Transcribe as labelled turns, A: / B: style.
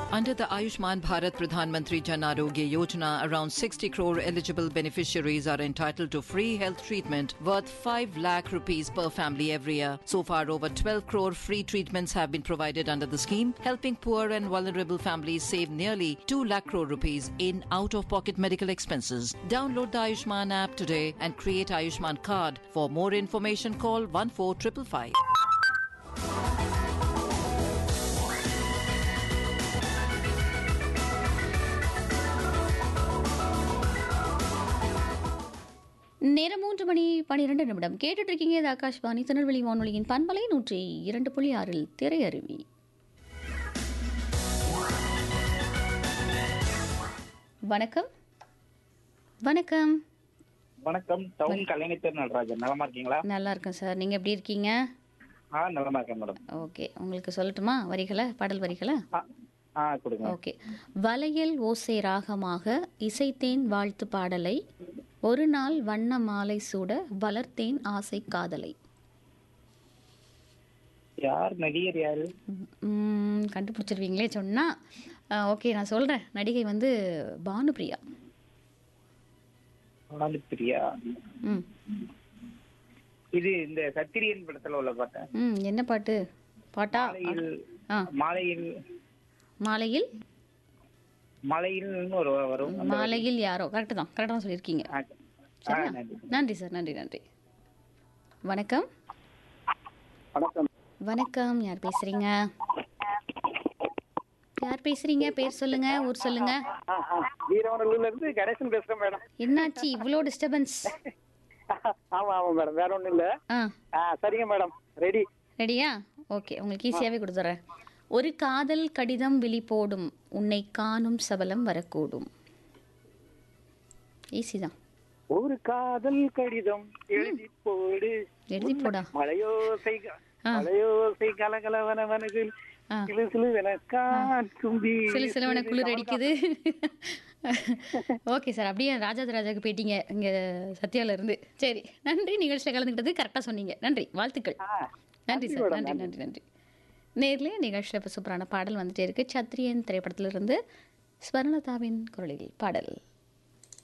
A: Under the Ayushman Bharat Pradhan Mantri Jan Arogya Yojana, around 60 crore eligible beneficiaries are entitled to free health treatment worth 5 lakh rupees per family every year. So far, over 12 crore free treatments have been provided under the scheme, helping poor and vulnerable families save nearly 2 lakh crore rupees in out-of-pocket medical expenses. Download the Ayushman app today and create Ayushman card. For more information, call 14555.
B: நேரம் மூன்று மணி பனிரெண்டு நிமிடம் கேட்டுட்டு இருக்கீங்க இது ஆகாஷ்வாணி திருநெல்வேலி வானொலியின் பண்பலை நூற்றி இரண்டு புள்ளி ஆறில் திரையருவி வணக்கம் வணக்கம்
C: வணக்கம் டவுன் கலைஞர் நடராஜன் நலமா இருக்கீங்களா
B: நல்லா இருக்கேன் சார் நீங்கள் எப்படி இருக்கீங்க
C: ஆ நலமா இருக்கேன் மேடம்
B: ஓகே உங்களுக்கு சொல்லட்டுமா வரிகளை பாடல் வரிகளை
C: ஆ ஆ கொடுங்க
B: ஓகே வளையல் ஓசை ராகமாக இசைத்தேன் வாழ்த்து பாடலை ஒரு நாள் வண்ண மாலை சூட வளர்த்தேன் ஆசை காதலை
C: யார் நடிகர் யாரு
B: ம், கண்டுபிடிச்சிருவீங்களே சொன்னா ஓகே நான் சொல்கிறேன் நடிகை வந்து பானுபிரியா
C: பிரியா
B: ம்
C: இது இந்த சத்திரியன் படத்துல உள்ள பாட்டேன்
B: ம் என்ன பாட்டு பாட்டா
C: மாலையில்
B: ஆ
C: மாலையில்
B: மாலையில்
C: மலையில்னு ஒரு வரும்
B: மாலையில் யாரோ கரெக்டு தான் கரெக்டாக தான் சொல்லியிருக்கீங்க
C: ஆ, ஆ,
B: சரியா
C: நன்றி.
B: நன்றி சார் நன்றி நன்றி வணக்கம்
C: வணக்கம்
B: வணக்கம் யார் பேசுறீங்க யார் பேசுறீங்க பேர் சொல்லுங்க ஊர் சொல்லுங்க
C: வீரவனூர்ல இருந்து கணேசன் பேசுறேன் மேடம்
B: என்னாச்சு இவ்வளோ டிஸ்டர்பன்ஸ்
C: ஆமா ஆமா மேடம் வேற ஒண்ணும் இல்ல
B: ஆ
C: ஆ சரிங்க மேடம் ரெடி
B: ரெடியா ஓகே உங்களுக்கு ஈஸியாகவே கொடுத்துட்றேன் ஒரு காதல் கடிதம் விழி போடும் உன்னை காணும் சபலம் வரக்கூடும் ஈஸி தான்
C: ஒரு காதல் கடிதம் எழுதி போடு
B: எழுதி போடா
C: மலையோசை
B: ஆ.
C: மலையோசை கலகலவனவனகில்
B: ஆ.
C: சிலு சிலுவென காற்றும்
B: சில சிலவன குளிர் அடிக்குது ஓகே சார் அப்படியே ராஜாதி ராஜாக்கு போயிட்டீங்க இங்கே சத்யால இருந்து சரி நன்றி நிகழ்ச்சியில் கலந்துக்கிட்டது கரெக்டாக சொன்னீங்க நன்றி வாழ்த்துக்கள் நன்றி சார் நன்றி நன்றி நன்றி நேர்ல நிகழ்ச்சியில் இப்போ சூப்பரான பாடல் வந்துட்டே இருக்கு சத்ரியன் திரைப்படத்திலிருந்து ஸ்வர்ணதாவின் குரலில் பாடல்